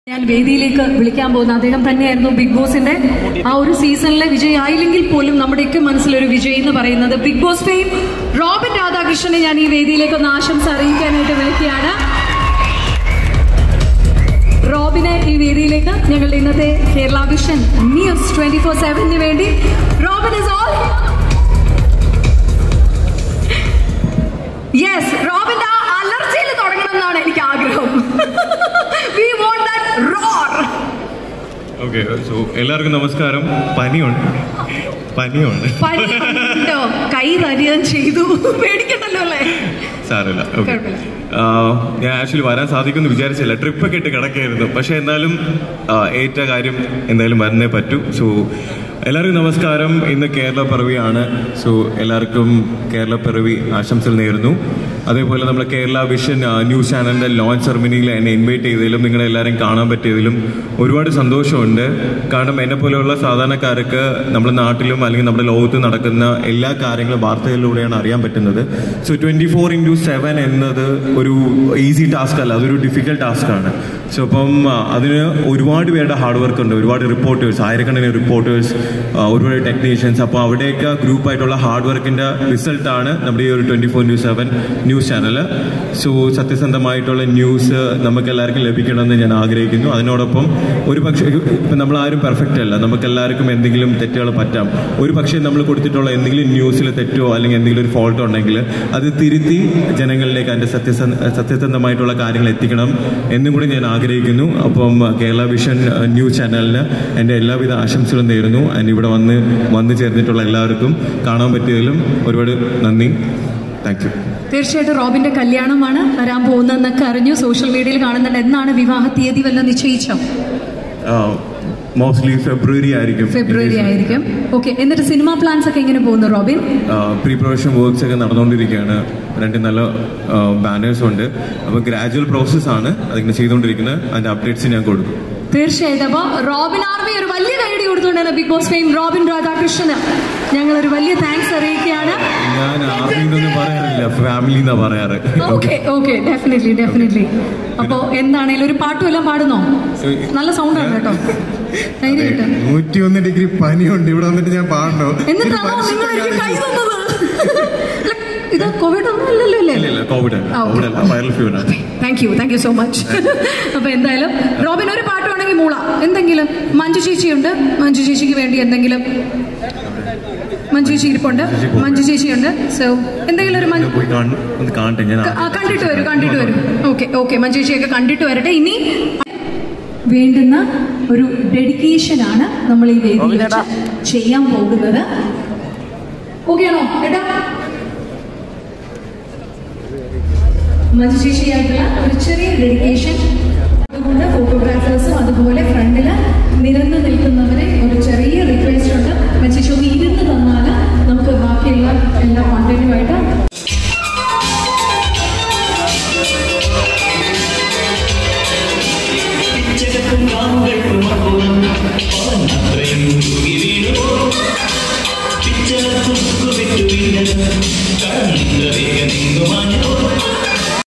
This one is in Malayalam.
ഞാൻ വേദിയിലേക്ക് വിളിക്കാൻ പോകുന്ന അദ്ദേഹം തന്നെയായിരുന്നു ബിഗ് ബോസിന്റെ ആ ഒരു സീസണിലെ വിജയ് ആയില്ലെങ്കിൽ പോലും നമ്മുടെയൊക്കെ മനസ്സിലൊരു വിജയ് എന്ന് പറയുന്നത് ബിഗ് ബോസ് ഫെയിം റോബിൻ രാധാകൃഷ്ണനെ ഞാൻ ഈ വേദിയിലേക്ക് ഒന്ന് ആശംസ അറിയിക്കാനായിട്ട് വിളിക്കുകയാണ് റോബിനെ ഈ വേദിയിലേക്ക് ഞങ്ങളുടെ ഇന്നത്തെ Kerala vision news twenty four സെവനിന് വേണ്ടി റോബിൻ ഇസ് ഓൾ യെസ് റോബിന്റെ ആ അലർജിയിൽ തുടങ്ങണം എന്നാണ് എനിക്ക് ആഗ്രഹം we want that roar okay so എല്ലാവർക്കും നമസ്കാരം പനിയുണ്ട് പനിയുണ്ട് പനി ഉണ്ടോ കൈ തരികയും ചെയ്തു പേടിക്കണ്ടല്ലോ അല്ലേ സാരമില്ല ഓക്കെ കുഴപ്പമില്ല. ഞാൻ ആക്ച്വലി വരാൻ സാധിക്കുമെന്ന് വിചാരിച്ചില്ല ട്രിപ്പൊക്കെ ഇട്ട് കിടക്കായിരുന്നു പക്ഷെ എന്നാലും ആ, ഏറ്റ കാര്യം എന്തായാലും വരണേ പറ്റൂ സോ എല്ലാവർക്കും നമസ്കാരം ഇന്ന് കേരള പിറവിയാണ് സോ എല്ലാവർക്കും കേരള പിറവി ആശംസകൾ നേരുന്നു അതേപോലെ നമ്മുടെ കേരള വിഷൻ ആ, ന്യൂസ് ചാനലിൻ്റെ ലോഞ്ച് സെറമണിയിൽ എന്നെ ഇൻവൈറ്റ് ചെയ്തതിലും നിങ്ങളെല്ലാവരും കാണാൻ പറ്റിയതിലും ഒരുപാട് സന്തോഷമുണ്ട് കാരണം എന്നെ പോലെയുള്ള സാധാരണക്കാർക്ക് നമ്മുടെ നാട്ടിലും അല്ലെങ്കിൽ നമ്മുടെ ലോകത്ത് നടക്കുന്ന എല്ലാ കാര്യങ്ങളും വാർത്തകളിലൂടെയാണ് അറിയാൻ പറ്റുന്നത് so twenty four into seven എന്നത് ഒരു ഈസി ടാസ്ക് അല്ല അതൊരു ഡിഫിക്കൽട്ട് ടാസ്ക് ആണ് സോ അപ്പം ആ, അതിന് ഒരുപാട് പേരുടെ ഹാർഡ് വർക്ക് ഉണ്ട് ഒരുപാട് റിപ്പോർട്ടേഴ്സ് ആയിരക്കണക്കിന് റിപ്പോർട്ടേഴ്സ് ഒരുപാട് ടെക്നീഷ്യൻസ് അപ്പോൾ അവിടെയൊക്കെ ഗ്രൂപ്പായിട്ടുള്ള ഹാർഡ് വർക്കിൻ്റെ റിസൾട്ടാണ് നമ്മുടെ ഈ ഒരു twenty four news seven news channel so സത്യസന്ധമായിട്ടുള്ള ന്യൂസ് നമുക്ക് എല്ലാവർക്കും ലഭിക്കണമെന്ന് ഞാൻ ആഗ്രഹിക്കുന്നു അതിനോടൊപ്പം ഒരു പക്ഷേ ഇപ്പം നമ്മൾ ആരും പെർഫെക്റ്റ് അല്ല നമുക്ക് എല്ലാവർക്കും എന്തെങ്കിലും തെറ്റുകൾ പറ്റാം ഒരു പക്ഷേ നമ്മൾ കൊടുത്തിട്ടുള്ള എന്തെങ്കിലും ന്യൂസിൽ തെറ്റോ അല്ലെങ്കിൽ എന്തെങ്കിലും ഒരു ഫോൾട്ടോ ഉണ്ടെങ്കിൽ അത് തിരുത്തി ജനങ്ങളിലേക്ക് അതിൻ്റെ സത്യസന്ധ സത്യസന്ധമായിട്ടുള്ള കാര്യങ്ങൾ എത്തിക്കണം എന്നും കൂടി ഞാൻ ആഗ്രഹിക്കുന്നു അപ്പം കേരള വിഷൻ അഹ്, ന്യൂസ് ചാനലിന് എൻ്റെ എല്ലാവിധ ആശംസകളും നേരുന്നു ആൻഡ് ഇവിടെ വന്ന് വന്നു ചേർന്നിട്ടുള്ള എല്ലാവർക്കും കാണാൻ പറ്റിയതിലും ഒരുപാട് നന്ദി താങ്ക് യു തീർച്ചയായിട്ടും റോബിന്റെ കല്യാണമാണ് വരാൻ പോകുന്നതെന്നൊക്കെ അറിഞ്ഞു സോഷ്യൽ മീഡിയയിൽ കാണുന്നുണ്ട് എന്നാണ് വിവാഹ തീയതി വല്ല നിശ്ചയിച്ചോ മോസ്റ്റ്ലി ഫെബ്രുവരി ആയിരിക്കും ഫെബ്രുവരി ആയിരിക്കും ഓക്കെ എന്നിട്ട് സിനിമാ പ്ലാൻസ് ഒക്കെ എങ്ങനെ പോകുന്നു റോബിൻ പ്രീ പ്രൊഡക്ഷൻ വർക്ക്സ് ഒക്കെ നടന്നുകൊണ്ടിരിക്കുകയാണ് രണ്ട് നല്ല ബാനേഴ്സ് ഉണ്ട് അപ്പോൾ ഗ്രാജുവൽ പ്രോസസ്സാണ് അതിങ്ങനെ ചെയ്തുകൊണ്ടിരിക്കുന്നത് അതിൻ്റെ അപ്ഡേറ്റ്സ് ഞാൻ കൊടുക്കും തീർച്ചയായിട്ടും അപ്പൊ റോബിൻ ആർമി ഒരു വലിയ കൈയടി കൊടുത്തുകൊണ്ടാണ് ബിഗ് ബോസ് ഫെയിം റോബിൻ രാധാകൃഷ്ണന് ഞങ്ങൾ ഒരു വലിയ താങ്ക്സ് അറിയിക്കുകയാണ് ഞാൻ ആർമിന്നൊന്നും പറയാറില്ല ഫാമിലി എന്നാ പറയാറ് ഓക്കെ ഓക്കെ ഡെഫിനറ്റ്ലി ഡെഫിനറ്റ്ലി അപ്പോ എന്താണേലും ഒരു പാട്ടും എല്ലാം പാടുന്നോ നല്ല സൗണ്ട് ആണ് കേട്ടോ ധൈര്യമായിട്ട് നൂറ്റി ഒന്ന് ഡിഗ്രി പനിയുണ്ട് ഇവിടെ വന്നിട്ട് ഞാൻ പാടണോ എന്നിട്ടാണോ നിങ്ങൾ എനിക്ക് കൈ തന്നത് അല്ല, ഇത് കോവിഡ് ഒന്നും അല്ലല്ലോ ഇല്ല അല്ലേ ഇല്ല കോവിഡ് അല്ല ആ, okay. കോവിഡ് അല്ല വൈറൽ ഫീവർ ആണ് thank you thank you so much അപ്പൊ എന്തായാലും റോബിൻ ഒരു പാട്ട് വേണമെങ്കിൽ മൂള എന്തെങ്കിലും മഞ്ജു ചേച്ചിയുണ്ട് മഞ്ജു ചേച്ചിക്ക് വേണ്ടി എന്തെങ്കിലും മഞ്ജു ചേച്ചി ഇരിപ്പുണ്ട് മഞ്ജു ചേച്ചിയുണ്ട് സോ എന്തെങ്കിലും ഒരു മഞ്ജു പോയി കാണും ഒന്ന് കാണട്ടെ ഞാൻ ആ, കണ്ടിട്ട് വരൂ കണ്ടിട്ട് വരൂ ഓക്കെ ഓക്കെ മഞ്ജു ചേച്ചിയൊക്കെ കണ്ടിട്ട് വരട്ടെ ഇനി വേണ്ടുന്ന ഒരു ഡെഡിക്കേഷൻ ആണ് നമ്മൾ ഈ വേദിയിൽ വെച്ച് ചെയ്യാൻ പോകുന്നത് ഓക്കെ ആണോ ഏട്ടാ മഞ്ജു ചേച്ചിയായിട്ടുള്ള ഒരു ചെറിയ ഡെഡിക്കേഷൻ അതുകൊണ്ട് ഫോട്ടോഗ്രാഫേഴ്സും അതുപോലെ ഫ്രണ്ടിൽ നിരന്ന് നിൽക്കുന്നവരെ ഒരു ചെറിയ റിക്വസ്റ്റ് ഉണ്ട് മഞ്ജു ചേച്ചി ഒന്ന് ഇരുന്ന് തന്നാൽ നമുക്ക് ബാക്കിയുള്ള എല്ലാ കോണ്ടന്റുമായിട്ട് പിച്ചകത്തും കാവുകൾക്കും അപ്പുറം അവൻ അത്രയും ഉരുകി വീണു പിച്ചകത്തും വിട്ടു വീണത് കടന്നിത്ര വേഗം നിന്നു